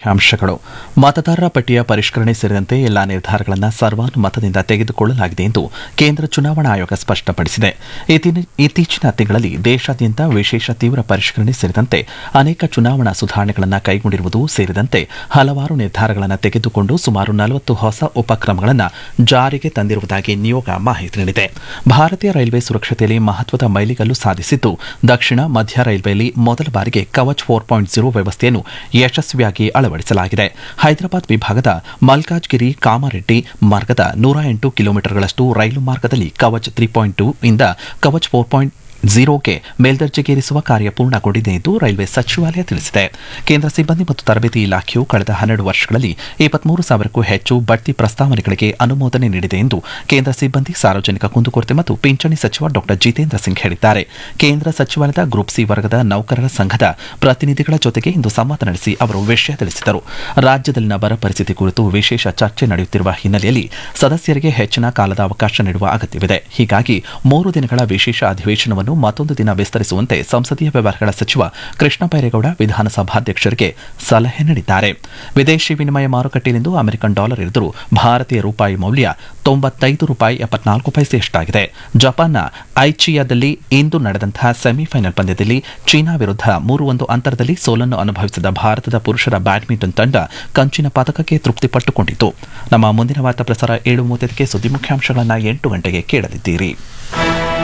ಅಂಶಗಳು ಮತದಾರರ ಪಟ್ಟಿಯ ಪರಿಷ್ಕರಣೆ ಸೇರಿದಂತೆ ಎಲ್ಲಾ ನಿರ್ಧಾರಗಳನ್ನು ಸರ್ವಾನುಮತದಿಂದ ತೆಗೆದುಕೊಳ್ಳಲಾಗಿದೆ ಎಂದು ಕೇಂದ್ರ ಚುನಾವಣಾ ಆಯೋಗ ಸ್ಪಷ್ಟಪಡಿಸಿದೆ ಇತ್ತೀನ- ಇತ್ತೀಚಿನ ತಿಂಗಳಲ್ಲಿ ದೇಶಾದ್ಯಂತ ವಿಶೇಷ ತೀವ್ರ ಪರಿಷ್ಕರಣೆ ಸೇರಿದಂತೆ ಅನೇಕ ಚುನಾವಣಾ ಸುಧಾರಣೆಗಳನ್ನು ಕೈಗೊಂಡಿರುವುದು ಸೇರಿದಂತೆ ಹಲವಾರು ನಿರ್ಧಾರಗಳನ್ನು ತೆಗೆದುಕೊಂಡು ಸುಮಾರು ನಲವತ್ತು ಹೊಸ ಉಪಕ್ರಮಗಳನ್ನು ಜಾರಿಗೆ ತಂದಿರುವುದಾಗಿ ನಿಯೋಗ ಮಾಹಿತಿ ನೀಡಿದೆ ಭಾರತೀಯ ರೈಲ್ವೆ ಸುರಕ್ಷತೆಯಲ್ಲಿ ಮಹತ್ವದ ಮೈಲಿಗಲ್ಲು ಸಾಧಿಸಿದ್ದು ದಕ್ಷಿಣ ಮಧ್ಯ ರೈಲ್ವೆಯಲ್ಲಿ ಮೊದಲ ಬಾರಿಗೆ ಕವಚ್ ಫೋರ್ ಪಾಯಿಂಟ್ ಜೀರೋ ವ್ಯವಸ್ಥೆಯನ್ನು ಯಶಸ್ವಿಯಾಗಿ ಅಳವಡಿಸಲಾಗಿದೆ ಹೈದರಾಬಾದ್ ವಿಭಾಗದ ಮಲ್ಕಾಜ್ಗಿರಿ ಕಾಮಾರೆಡ್ಡಿ ಮಾರ್ಗದ ನೂರ ಎಂಟು ಕಿಲೋಮೀಟರ್ಗಳಷ್ಟು ರೈಲು ಮಾರ್ಗದಲ್ಲಿ ಕವಚ್ ತ್ರೀ ಪಾಯಿಂಟ್ ಟೂ ಇಂದ ಕವಚ್ ಫೋರ್ ಪಾಯಿಂಟ್ ಝೀರೋಗೆ ಮೇಲ್ದರ್ಜೆಗೇರಿಸುವ ಕಾರ್ಯ ಪೂರ್ಣಗೊಂಡಿದೆ ಎಂದು ರೈಲ್ವೆ ಸಚಿವಾಲಯ ತಿಳಿಸಿದೆ ಕೇಂದ್ರ ಸಿಬ್ಬಂದಿ ಮತ್ತು ತರಬೇತಿ ಇಲಾಖೆಯು ಕಳೆದ ಹನ್ನೆರಡು ವರ್ಷಗಳಲ್ಲಿ ಇಪ್ಪತ್ಮೂರು ಸಾವಿರಕ್ಕೂ ಹೆಚ್ಚು ಬಡ್ತಿ ಪ್ರಸ್ತಾವನೆಗಳಿಗೆ ಅನುಮೋದನೆ ನೀಡಿದೆ ಎಂದು ಕೇಂದ್ರ ಸಿಬ್ಬಂದಿ ಸಾರ್ವಜನಿಕ ಕುಂದುಕೊರತೆ ಮತ್ತು ಪಿಂಚಣಿ ಸಚಿವ ಡಾ ಜಿತೇಂದ್ರ ಸಿಂಗ್ ಹೇಳಿದ್ದಾರೆ ಕೇಂದ್ರ ಸಚಿವಾಲಯದ ಗ್ರೂಪ್ ಸಿ ವರ್ಗದ ನೌಕರರ ಸಂಘದ ಪ್ರತಿನಿಧಿಗಳ ಜೊತೆಗೆ ಇಂದು ಸಂವಾದ ನಡೆಸಿ ಅವರು ವಿಷಯ ತಿಳಿಸಿದರು ರಾಜ್ಯದಲ್ಲಿನ ಬರ ಪರಿಸ್ಥಿತಿ ಕುರಿತು ವಿಶೇಷ ಚರ್ಚೆ ನಡೆಯುತ್ತಿರುವ ಹಿನ್ನೆಲೆಯಲ್ಲಿ ಸದಸ್ಯರಿಗೆ ಹೆಚ್ಚಿನ ಕಾಲದ ಅವಕಾಶ ನೀಡುವ ಅಗತ್ಯವಿದೆ ಹೀಗಾಗಿ ಮೂರು ದಿನಗಳ ವಿಶೇಷ ಅಧಿವೇಶನವನ್ನು ಮತ್ತೊಂದು ದಿನ ವಿಸ್ತರಿಸುವಂತೆ ಸಂಸದೀಯ ವ್ಯವಹಾರಗಳ ಸಚಿವ ಕೃಷ್ಣ ಬೈರೇಗೌಡ ವಿಧಾನಸಭಾಧ್ಯಕ್ಷರಿಗೆ ಸಲಹೆ ನೀಡಿದ್ದಾರೆ ವಿದೇಶಿ ವಿನಿಮಯ ಮಾರುಕಟ್ಟೆಯಲ್ಲಿಂದು ಅಮೆರಿಕನ್ ಡಾಲರ್ ಎದುರು ಭಾರತೀಯ ರೂಪಾಯಿ ಮೌಲ್ಯ ತೊಂಬತ್ತೈದು ರೂಪಾಯಿ ಎಪ್ಪತ್ನಾಲ್ಕು ಪೈಸೆಯಷ್ಟಾಗಿದೆ ಜಪಾನ್ನ ಐಚಿಯಾದಲ್ಲಿ ಇಂದು ನಡೆದಂತಹ ಸೆಮಿಫೈನಲ್ ಪಂದ್ಯದಲ್ಲಿ ಚೀನಾ ವಿರುದ್ಧ ಮೂರು ಒಂದು ಅಂತರದಲ್ಲಿ ಸೋಲನ್ನು ಅನುಭವಿಸಿದ ಭಾರತದ ಪುರುಷರ ಬ್ಯಾಡ್ಮಿಂಟನ್ ತಂಡ ಕಂಚಿನ ಪದಕಕ್ಕೆ ತೃಪ್ತಿಪಟ್ಟುಕೊಂಡಿತು ನಮ್ಮ ಮುಂದಿನ ವಾರ್ತಾ ಪ್ರಸಾರ ಏಳು ಮೂವತ್ತೈದಕ್ಕೆ ಸುದ್ದಿ ಮುಖ್ಯಾಂಶಗಳನ್ನು ಎಂಟು ಗಂಟೆಗೆ ಕೇಳಲಿದ್ದೀರಿ